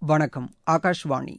வணக்கம் ஆகாஷ்வாணி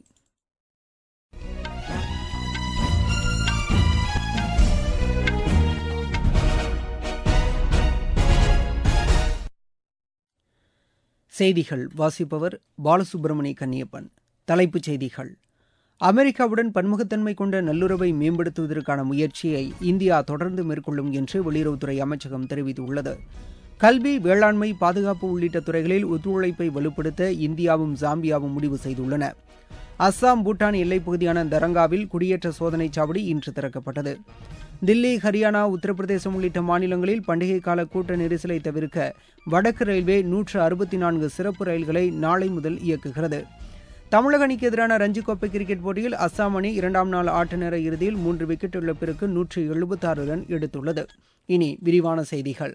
செய்திகள் வாசிப்பவர் பாலசுப்ரமணிய கன்னியப்பன் தலைப்புச் செய்திகள் அமெரிக்காவுடன் பன்முகத்தன்மை கொண்ட நல்லுறவை மேம்படுத்துவதற்கான முயற்சியை இந்தியா தொடர்ந்து மேற்கொள்ளும் என்று வெளியுறவுத்துறை அமைச்சகம் தெரிவித்துள்ளது கல்வி வேளாண்மை பாதுகாப்பு உள்ளிட்ட துறைகளில் ஒத்துழைப்பை வலுப்படுத்த இந்தியாவும் ஜாம்பியாவும் முடிவு செய்துள்ளன அஸ்ஸாம் பூட்டான் எல்லைப் பகுதியான தரங்காவில் குடியேற்ற சோதனைச் சாவடி இன்று திறக்கப்பட்டது தில்லி ஹரியானா உத்தரப்பிரதேசம் உள்ளிட்ட மாநிலங்களில் பண்டிகை கால கூட்ட நெரிசலை தவிர்க்க வடக்கு ரயில்வே நூற்று அறுபத்தி நான்கு சிறப்பு ரயில்களை நாளை முதல் இயக்குகிறது தமிழக அணிக்கு எதிரான ரஞ்சி கோப்பை கிரிக்கெட் போட்டியில் அஸ்ஸாம் அணி இரண்டாம் நாள் ஆட்ட நேர இறுதியில் மூன்று விக்கெட் இழப்பிற்கு நூற்று எழுபத்தாறு ரன் எடுத்துள்ளது இனி விரிவான செய்திகள்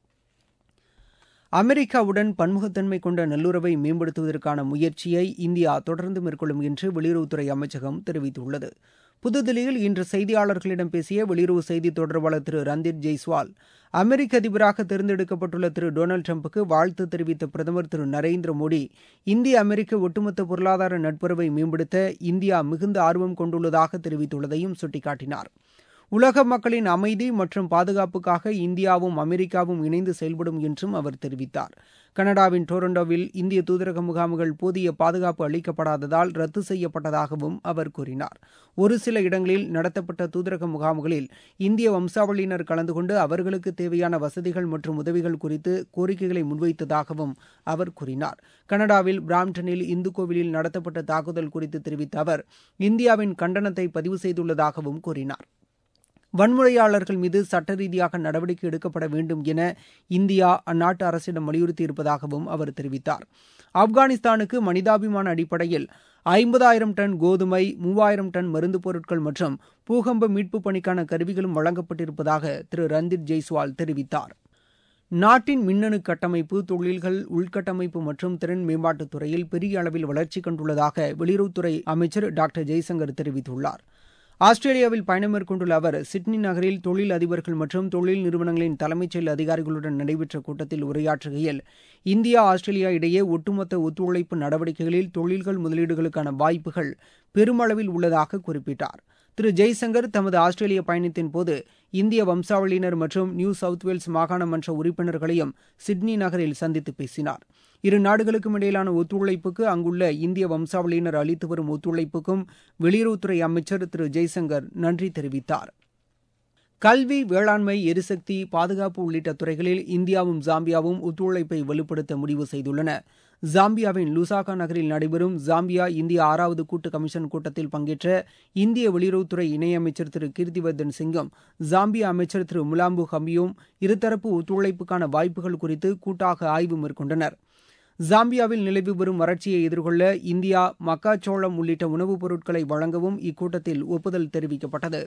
அமெரிக்காவுடன் பன்முகத்தன்மை கொண்ட நல்லுறவை மேம்படுத்துவதற்கான முயற்சியை இந்தியா தொடர்ந்து மேற்கொள்ளும் என்று வெளியுறவுத்துறை அமைச்சகம் தெரிவித்துள்ளது புதுதில்லியில் இன்று செய்தியாளர்களிடம் பேசிய வெளியுறவு செய்தி தொடர்பாளர் திரு ரந்தீப் ஜெய்ஸ்வால் அமெரிக்க அதிபராக தேர்ந்தெடுக்கப்பட்டுள்ள திரு டொனால்டு டிரம்புக்கு வாழ்த்து தெரிவித்த பிரதமர் திரு நரேந்திர மோடி இந்திய அமெரிக்க ஒட்டுமொத்த பொருளாதார நட்புறவை மேம்படுத்த இந்தியா மிகுந்த ஆர்வம் கொண்டுள்ளதாக தெரிவித்துள்ளதையும் சுட்டிக்காட்டினார் உலக மக்களின் அமைதி மற்றும் பாதுகாப்புக்காக இந்தியாவும் அமெரிக்காவும் இணைந்து செயல்படும் என்றும் அவர் தெரிவித்தார் கனடாவின் டொரண்டோவில் இந்திய தூதரக முகாம்கள் போதிய பாதுகாப்பு அளிக்கப்படாததால் ரத்து செய்யப்பட்டதாகவும் அவர் கூறினார் ஒரு சில இடங்களில் நடத்தப்பட்ட தூதரக முகாம்களில் இந்திய வம்சாவளியினர் கலந்து கொண்டு அவர்களுக்கு தேவையான வசதிகள் மற்றும் உதவிகள் குறித்து கோரிக்கைகளை முன்வைத்ததாகவும் அவர் கூறினார் கனடாவில் பிராம்டனில் இந்து கோவிலில் நடத்தப்பட்ட தாக்குதல் குறித்து தெரிவித்த அவர் இந்தியாவின் கண்டனத்தை பதிவு செய்துள்ளதாகவும் கூறினார் வன்முறையாளர்கள் மீது சட்ட ரீதியாக நடவடிக்கை எடுக்கப்பட வேண்டும் என இந்தியா அந்நாட்டு அரசிடம் வலியுறுத்தியிருப்பதாகவும் அவர் தெரிவித்தார் ஆப்கானிஸ்தானுக்கு மனிதாபிமான அடிப்படையில் ஐம்பதாயிரம் டன் கோதுமை மூவாயிரம் டன் மருந்து பொருட்கள் மற்றும் பூகம்ப மீட்பு பணிக்கான கருவிகளும் வழங்கப்பட்டிருப்பதாக திரு ரந்தீப் ஜெய்ஸ்வால் தெரிவித்தார் நாட்டின் மின்னணு கட்டமைப்பு தொழில்கள் உள்கட்டமைப்பு மற்றும் திறன் மேம்பாட்டுத் துறையில் பெரிய அளவில் வளர்ச்சி கண்டுள்ளதாக வெளியுறவுத்துறை அமைச்சர் டாக்டர் ஜெய்சங்கர் தெரிவித்துள்ளார் ஆஸ்திரேலியாவில் பயணம் மேற்கொண்டுள்ள அவர் சிட்னி நகரில் தொழில் அதிபர்கள் மற்றும் தொழில் நிறுவனங்களின் தலைமைச் செயல் அதிகாரிகளுடன் நடைபெற்ற கூட்டத்தில் உரையாற்றுகையில் இந்தியா ஆஸ்திரேலியா இடையே ஒட்டுமொத்த ஒத்துழைப்பு நடவடிக்கைகளில் தொழில்கள் முதலீடுகளுக்கான வாய்ப்புகள் பெருமளவில் உள்ளதாக குறிப்பிட்டார் திரு ஜெய்சங்கர் தமது ஆஸ்திரேலிய பயணத்தின் போது இந்திய வம்சாவளியினர் மற்றும் நியூ சவுத் வேல்ஸ் மாகாண மன்ற உறுப்பினர்களையும் சிட்னி நகரில் சந்தித்து பேசினார் இரு நாடுகளுக்கும் இடையிலான ஒத்துழைப்புக்கு அங்குள்ள இந்திய வம்சாவளியினர் அளித்து வரும் ஒத்துழைப்புக்கும் வெளியுறவுத்துறை அமைச்சர் திரு ஜெய்சங்கர் நன்றி தெரிவித்தார் கல்வி வேளாண்மை எரிசக்தி பாதுகாப்பு உள்ளிட்ட துறைகளில் இந்தியாவும் ஜாம்பியாவும் ஒத்துழைப்பை வலுப்படுத்த முடிவு செய்துள்ளன ஜாம்பியாவின் லுசாகா நகரில் நடைபெறும் ஜாம்பியா இந்தியா ஆறாவது கூட்டு கமிஷன் கூட்டத்தில் பங்கேற்ற இந்திய வெளியுறவுத்துறை இணையமைச்சர் திரு கீர்த்திவர்தன் சிங்கும் ஜாம்பியா அமைச்சர் திரு முலாம்பு ஹம்பியும் இருதரப்பு ஒத்துழைப்புக்கான வாய்ப்புகள் குறித்து கூட்டாக ஆய்வு மேற்கொண்டனர் ஜாம்பியாவில் நிலவி வரும் வறட்சியை எதிர்கொள்ள இந்தியா மக்காச்சோளம் உள்ளிட்ட உணவுப் பொருட்களை வழங்கவும் இக்கூட்டத்தில் ஒப்புதல் தெரிவிக்கப்பட்டது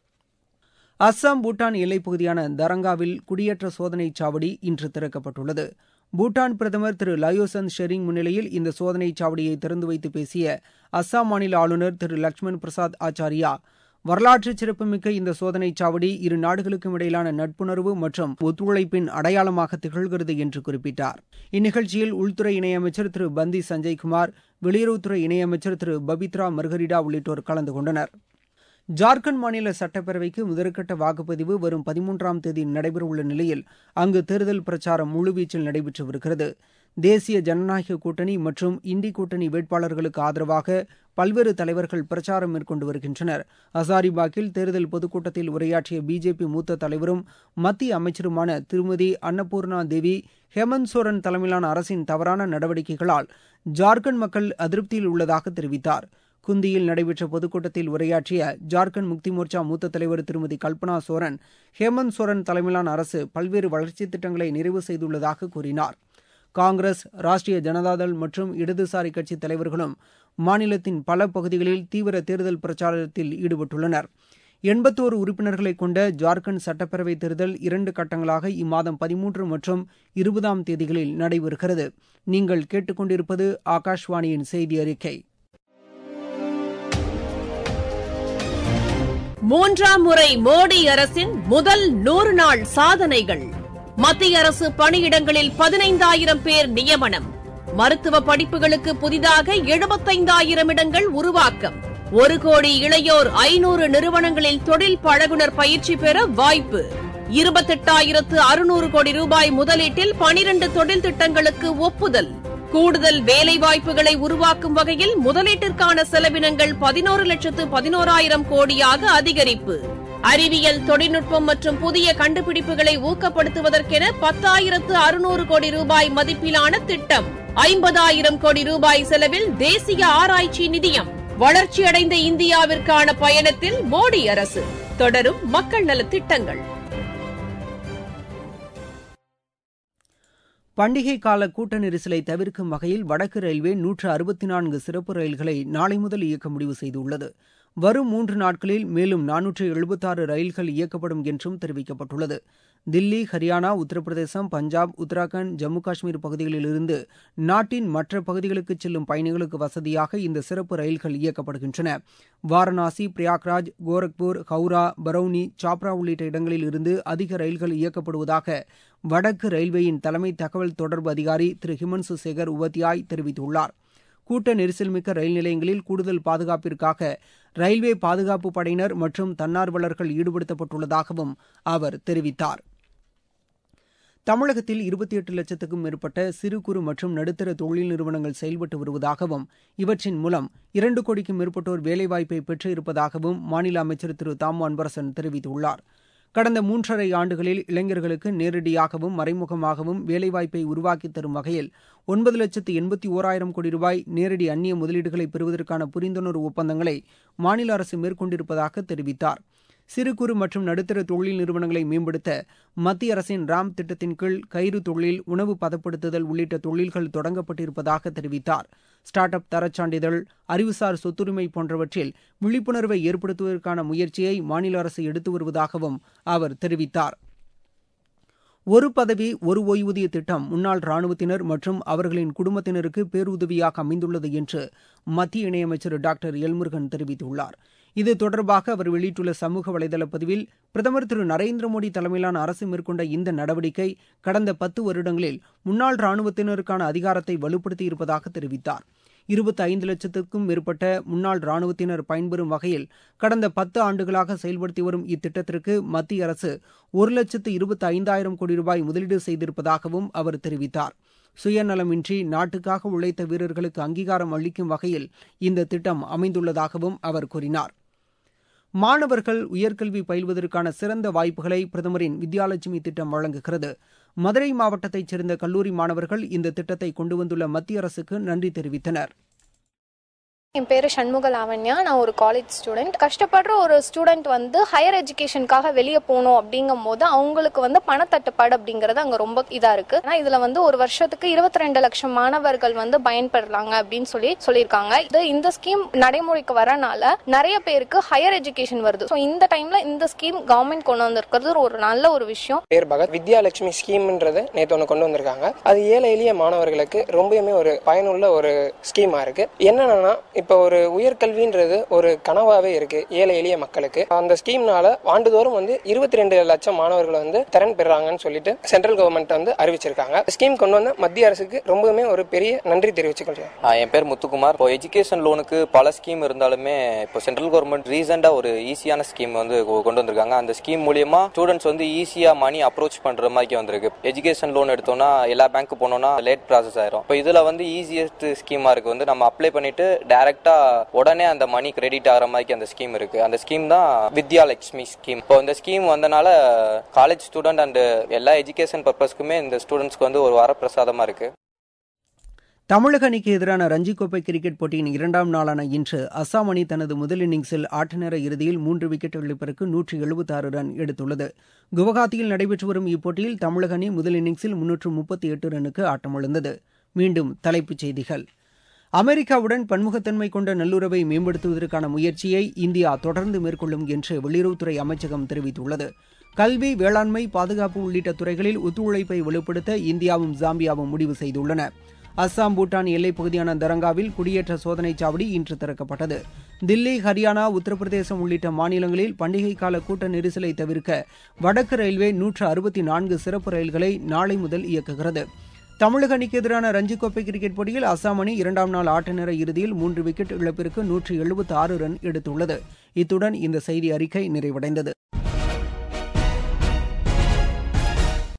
அஸ்ஸாம் பூட்டான் எல்லைப் பகுதியான தரங்காவில் குடியேற்ற சோதனைச் சாவடி இன்று திறக்கப்பட்டுள்ளது பூட்டான் பிரதமர் திரு லயோசன் ஷெரிங் முன்னிலையில் இந்த சோதனைச் சாவடியை திறந்து வைத்து பேசிய அஸ்ஸாம் மாநில ஆளுநர் திரு லக்ஷ்மண் பிரசாத் ஆச்சாரியா வரலாற்று சிறப்புமிக்க இந்த சோதனைச் சாவடி இரு நாடுகளுக்கும் இடையிலான நட்புணர்வு மற்றும் ஒத்துழைப்பின் அடையாளமாக திகழ்கிறது என்று குறிப்பிட்டார் இந்நிகழ்ச்சியில் உள்துறை இணையமைச்சர் திரு பந்தி சஞ்சய்குமார் வெளியுறவுத்துறை இணையமைச்சர் திரு பபித்ரா மர்கரிடா உள்ளிட்டோர் கலந்து கொண்டனர் ஜார்க்கண்ட் மாநில சட்டப்பேரவைக்கு முதற்கட்ட வாக்குப்பதிவு வரும் பதிமூன்றாம் தேதி நடைபெறவுள்ள நிலையில் அங்கு தேர்தல் பிரச்சாரம் முழுவீச்சில் நடைபெற்று வருகிறது தேசிய ஜனநாயக கூட்டணி மற்றும் இந்தி கூட்டணி வேட்பாளர்களுக்கு ஆதரவாக பல்வேறு தலைவர்கள் பிரச்சாரம் மேற்கொண்டு வருகின்றனர் ஹசாரிபாக்கில் தேர்தல் பொதுக்கூட்டத்தில் உரையாற்றிய பிஜேபி மூத்த தலைவரும் மத்திய அமைச்சருமான திருமதி அன்னபூர்ணா தேவி ஹேமந்த் சோரன் தலைமையிலான அரசின் தவறான நடவடிக்கைகளால் ஜார்க்கண்ட் மக்கள் அதிருப்தியில் உள்ளதாக தெரிவித்தார் குந்தியில் நடைபெற்ற பொதுக்கூட்டத்தில் உரையாற்றிய ஜார்க்கண்ட் முக்தி மோர்ச்சா மூத்த தலைவர் திருமதி கல்பனா சோரன் ஹேமந்த் சோரன் தலைமையிலான அரசு பல்வேறு வளர்ச்சித் திட்டங்களை நிறைவு செய்துள்ளதாக கூறினார் காங்கிரஸ் ராஷ்டிரிய ஜனதாதள் மற்றும் இடதுசாரி கட்சி தலைவர்களும் மாநிலத்தின் பல பகுதிகளில் தீவிர தேர்தல் பிரச்சாரத்தில் ஈடுபட்டுள்ளனர் எண்பத்தோரு உறுப்பினர்களை கொண்ட ஜார்க்கண்ட் சட்டப்பேரவை தேர்தல் இரண்டு கட்டங்களாக இம்மாதம் பதிமூன்று மற்றும் இருபதாம் தேதிகளில் நடைபெறுகிறது நீங்கள் கேட்டுக்கொண்டிருப்பது ஆகாஷ்வாணியின் செய்தி அறிக்கை மூன்றாம் முறை மோடி அரசின் முதல் நூறு நாள் சாதனைகள் மத்திய அரசு பணியிடங்களில் பதினைந்தாயிரம் பேர் நியமனம் மருத்துவ படிப்புகளுக்கு புதிதாக எழுபத்தைந்தாயிரம் இடங்கள் உருவாக்கம் ஒரு கோடி இளையோர் ஐநூறு நிறுவனங்களில் தொழில் பழகுனர் பயிற்சி பெற வாய்ப்பு இருபத்தெட்டாயிரத்து அறுநூறு கோடி ரூபாய் முதலீட்டில் பனிரண்டு தொழில் திட்டங்களுக்கு ஒப்புதல் கூடுதல் வேலைவாய்ப்புகளை உருவாக்கும் வகையில் முதலீட்டிற்கான செலவினங்கள் பதினோரு லட்சத்து பதினோராயிரம் கோடியாக அதிகரிப்பு அறிவியல் தொழில்நுட்பம் மற்றும் புதிய கண்டுபிடிப்புகளை ஊக்கப்படுத்துவதற்கென பத்தாயிரத்து அறுநூறு கோடி ரூபாய் மதிப்பிலான திட்டம் ஐம்பதாயிரம் கோடி ரூபாய் செலவில் தேசிய ஆராய்ச்சி நிதியம் வளர்ச்சியடைந்த இந்தியாவிற்கான பயணத்தில் மோடி அரசு தொடரும் மக்கள் நலத் திட்டங்கள் பண்டிகை கால கூட்ட நெரிசலை தவிர்க்கும் வகையில் வடக்கு ரயில்வே நூற்று அறுபத்தி நான்கு சிறப்பு ரயில்களை நாளை முதல் இயக்க முடிவு செய்துள்ளது வரும் மூன்று நாட்களில் மேலும் நானூற்று எழுபத்தாறு ரயில்கள் இயக்கப்படும் என்றும் தெரிவிக்கப்பட்டுள்ளது தில்லி ஹரியானா உத்தரப்பிரதேசம் பஞ்சாப் உத்தராகண்ட் ஜம்மு காஷ்மீர் பகுதிகளில் இருந்து நாட்டின் மற்ற பகுதிகளுக்கு செல்லும் பயணிகளுக்கு வசதியாக இந்த சிறப்பு ரயில்கள் இயக்கப்படுகின்றன வாரணாசி பிரயாக்ராஜ் கோரக்பூர் ஹவுரா பரௌனி சாப்ரா உள்ளிட்ட இடங்களில் இருந்து அதிக ரயில்கள் இயக்கப்படுவதாக வடக்கு ரயில்வேயின் தலைமை தகவல் தொடர்பு அதிகாரி திரு ஹிமன்சு சேகர் உபத்யாய் தெரிவித்துள்ளார் கூட்ட நெரிசல் மிக்க ரயில் நிலையங்களில் கூடுதல் பாதுகாப்பிற்காக ரயில்வே பாதுகாப்பு படையினர் மற்றும் தன்னார்வலர்கள் ஈடுபடுத்தப்பட்டுள்ளதாகவும் அவர் தெரிவித்தார் தமிழகத்தில் இருபத்தி எட்டு லட்சத்துக்கும் மேற்பட்ட சிறு குறு மற்றும் நடுத்தர தொழில் நிறுவனங்கள் செயல்பட்டு வருவதாகவும் இவற்றின் மூலம் இரண்டு கோடிக்கும் மேற்பட்டோர் வேலைவாய்ப்பை பெற்று இருப்பதாகவும் மாநில அமைச்சர் திரு தாமு அன்பரசன் தெரிவித்துள்ளார் கடந்த மூன்றரை ஆண்டுகளில் இளைஞர்களுக்கு நேரடியாகவும் மறைமுகமாகவும் வேலைவாய்ப்பை உருவாக்கித் தரும் வகையில் ஒன்பது லட்சத்து எண்பத்தி ஓராயிரம் கோடி ரூபாய் நேரடி அந்நிய முதலீடுகளை பெறுவதற்கான புரிந்துணர்வு ஒப்பந்தங்களை மாநில அரசு மேற்கொண்டிருப்பதாக தெரிவித்தார் சிறு குறு மற்றும் நடுத்தர தொழில் நிறுவனங்களை மேம்படுத்த மத்திய அரசின் ராம் திட்டத்தின் கீழ் கயிறு தொழில் உணவு பதப்படுத்துதல் உள்ளிட்ட தொழில்கள் தொடங்கப்பட்டிருப்பதாக தெரிவித்தார் ஸ்டார்ட் அப் தரச்சான்றிதழ் அறிவுசார் சொத்துரிமை போன்றவற்றில் விழிப்புணர்வை ஏற்படுத்துவதற்கான முயற்சியை மாநில அரசு எடுத்து வருவதாகவும் அவர் தெரிவித்தார் ஒரு பதவி ஒரு ஓய்வூதிய திட்டம் முன்னாள் ராணுவத்தினர் மற்றும் அவர்களின் குடும்பத்தினருக்கு பேருதவியாக அமைந்துள்ளது என்று மத்திய இணையமைச்சர் டாக்டர் எல்முருகன் தெரிவித்துள்ளார் இது தொடர்பாக அவர் வெளியிட்டுள்ள சமூக வலைதள பதிவில் பிரதமர் திரு நரேந்திர மோடி தலைமையிலான அரசு மேற்கொண்ட இந்த நடவடிக்கை கடந்த பத்து வருடங்களில் முன்னாள் ராணுவத்தினருக்கான அதிகாரத்தை வலுப்படுத்தி இருப்பதாக தெரிவித்தார் இருபத்தி ஐந்து லட்சத்துக்கும் மேற்பட்ட முன்னாள் ராணுவத்தினர் பயன்பெறும் வகையில் கடந்த பத்து ஆண்டுகளாக செயல்படுத்தி வரும் இத்திட்டத்திற்கு மத்திய அரசு ஒரு லட்சத்து இருபத்தி ஐந்தாயிரம் கோடி ரூபாய் முதலீடு செய்திருப்பதாகவும் அவர் தெரிவித்தார் சுயநலமின்றி நாட்டுக்காக உழைத்த வீரர்களுக்கு அங்கீகாரம் அளிக்கும் வகையில் இந்த திட்டம் அமைந்துள்ளதாகவும் அவர் கூறினார் மாணவர்கள் உயர்கல்வி பயில்வதற்கான சிறந்த வாய்ப்புகளை பிரதமரின் வித்யாலட்சுமி திட்டம் வழங்குகிறது மதுரை மாவட்டத்தைச் சேர்ந்த கல்லூரி மாணவர்கள் இந்த திட்டத்தை கொண்டு வந்துள்ள மத்திய அரசுக்கு நன்றி தெரிவித்தனர் என் பேர் சண்முக லாவண்யா நான் ஒரு காலேஜ் ஸ்டூடெண்ட் கஷ்டப்படுற ஒரு ஸ்டூடெண்ட் வந்து ஹையர் எஜுகேஷனுக்காக வெளியே போகணும் அப்படிங்கும் போது அவங்களுக்கு வந்து பணத்தட்டுப்பாடு அப்படிங்கிறது அங்கே ரொம்ப இதாக இருக்கு ஆனால் இதில் வந்து ஒரு வருஷத்துக்கு இருபத்தி ரெண்டு லட்சம் மாணவர்கள் வந்து பயன்பெறலாங்க அப்படின்னு சொல்லி சொல்லியிருக்காங்க இது இந்த ஸ்கீம் நடைமுறைக்கு வரனால நிறைய பேருக்கு ஹையர் எஜுகேஷன் வருது ஸோ இந்த டைம்ல இந்த ஸ்கீம் கவர்மெண்ட் கொண்டு வந்திருக்கிறது ஒரு நல்ல ஒரு விஷயம் பேர் பகத் வித்யாலட்சுமி ஸ்கீம்ன்றது நேற்று ஒன்று கொண்டு வந்திருக்காங்க அது ஏழை எளிய மாணவர்களுக்கு ரொம்பவுமே ஒரு பயனுள்ள ஒரு ஸ்கீமா இருக்கு என்னன்னா இப்போ ஒரு உயர்கல்வின்றது ஒரு கனவாவே இருக்கு ஏழை எளிய மக்களுக்கு அந்த ஸ்கீம்னால ஆண்டுதோறும் வந்து இருபத்தி ரெண்டு லட்சம் மாணவர்கள் வந்து திறன் பெறாங்கன்னு சொல்லிட்டு சென்ட்ரல் கவர்மெண்ட் வந்து அறிவிச்சிருக்காங்க ஸ்கீம் கொண்டு வந்த மத்திய அரசுக்கு ரொம்பவுமே ஒரு பெரிய நன்றி தெரிவிச்சுக்கொள்றேன் ஆ, என் பேர் முத்துக்குமார் இப்போ எஜுகேஷன் லோனுக்கு பல ஸ்கீம் இருந்தாலுமே இப்போ சென்ட்ரல் கவர்மெண்ட் ரீசெண்டாக ஒரு ஈஸியான ஸ்கீம் வந்து கொ- கொண்டு வந்திருக்காங்க அந்த ஸ்கீம் மூலியமா ஸ்டூடெண்ட்ஸ் வந்து ஈஸியா மணி அப்ரோச் பண்ற மாதிரி வந்திருக்கு எஜுகேஷன் லோன் எடுத்தோம்னா எல்லா பேங்க் போனோம்னா லேட் ப்ராசஸ் ஆயிரும் இப்போ இதுல வந்து ஈஸியஸ்ட் ஸ்கீமா இருக்கு வந்து நம்ம அப்ளை பண்ணிட்டு டைரக்டா உடனே அந்த மணி கிரெடிட் ஆகிற மாதிரி அந்த ஸ்கீம் இருக்கு அந்த ஸ்கீம் தான் வித்யாலட்சுமி ஸ்கீம் இப்போ இந்த ஸ்கீம் வந்தனால காலேஜ் ஸ்டூடெண்ட் அண்ட் எல்லா எஜுகேஷன் பர்பஸ்க்குமே இந்த ஸ்டூடெண்ட்ஸ்க்கு வந்து ஒரு வரப்பிரசாதமா இருக்கு தமிழக அணிக்கு எதிரான ரஞ்சி கோப்பை கிரிக்கெட் போட்டியின் இரண்டாம் நாளான இன்று அஸ்ஸாம் அணி தனது முதல் இன்னிங்ஸில் ஆட்டநேர இறுதியில் மூன்று விக்கெட் இழப்பிற்கு நூற்றி எழுபத்தாறு ரன் எடுத்துள்ளது குவஹாத்தியில் நடைபெற்று வரும் இப்போட்டியில் தமிழக அணி முதல் இன்னிங்ஸில் முன்னூற்று முப்பத்தி எட்டு ரன்னுக்கு ஆட்டமிழந்தது மீண்டும் தலைப்புச் செய்திகள் அமெரிக்காவுடன் பன்முகத்தன்மை கொண்ட நல்லுறவை மேம்படுத்துவதற்கான முயற்சியை இந்தியா தொடர்ந்து மேற்கொள்ளும் என்று வெளியுறவுத்துறை அமைச்சகம் தெரிவித்துள்ளது கல்வி வேளாண்மை பாதுகாப்பு உள்ளிட்ட துறைகளில் ஒத்துழைப்பை வலுப்படுத்த இந்தியாவும் ஜாம்பியாவும் முடிவு செய்துள்ளன அஸ்ஸாம் பூட்டான் எல்லைப் பகுதியான தரங்காவில் குடியேற்ற சோதனைச் சாவடி இன்று திறக்கப்பட்டது தில்லி ஹரியானா உத்தரப்பிரதேசம் உள்ளிட்ட மாநிலங்களில் பண்டிகை கால கூட்ட நெரிசலை தவிர்க்க வடக்கு ரயில்வே நூற்று அறுபத்தி நான்கு சிறப்பு ரயில்களை நாளை முதல் இயக்குகிறது தமிழக அணிக்கு எதிரான ரஞ்சி கோப்பை கிரிக்கெட் போட்டியில் அசாம் அணி இரண்டாம் நாள் ஆட்ட நேர இறுதியில் மூன்று விக்கெட் இழப்பிற்கு நூற்றி எழுபத்தி ஆறு ரன் எடுத்துள்ளது இத்துடன் இந்த செய்தி அறிக்கை நிறைவடைந்தது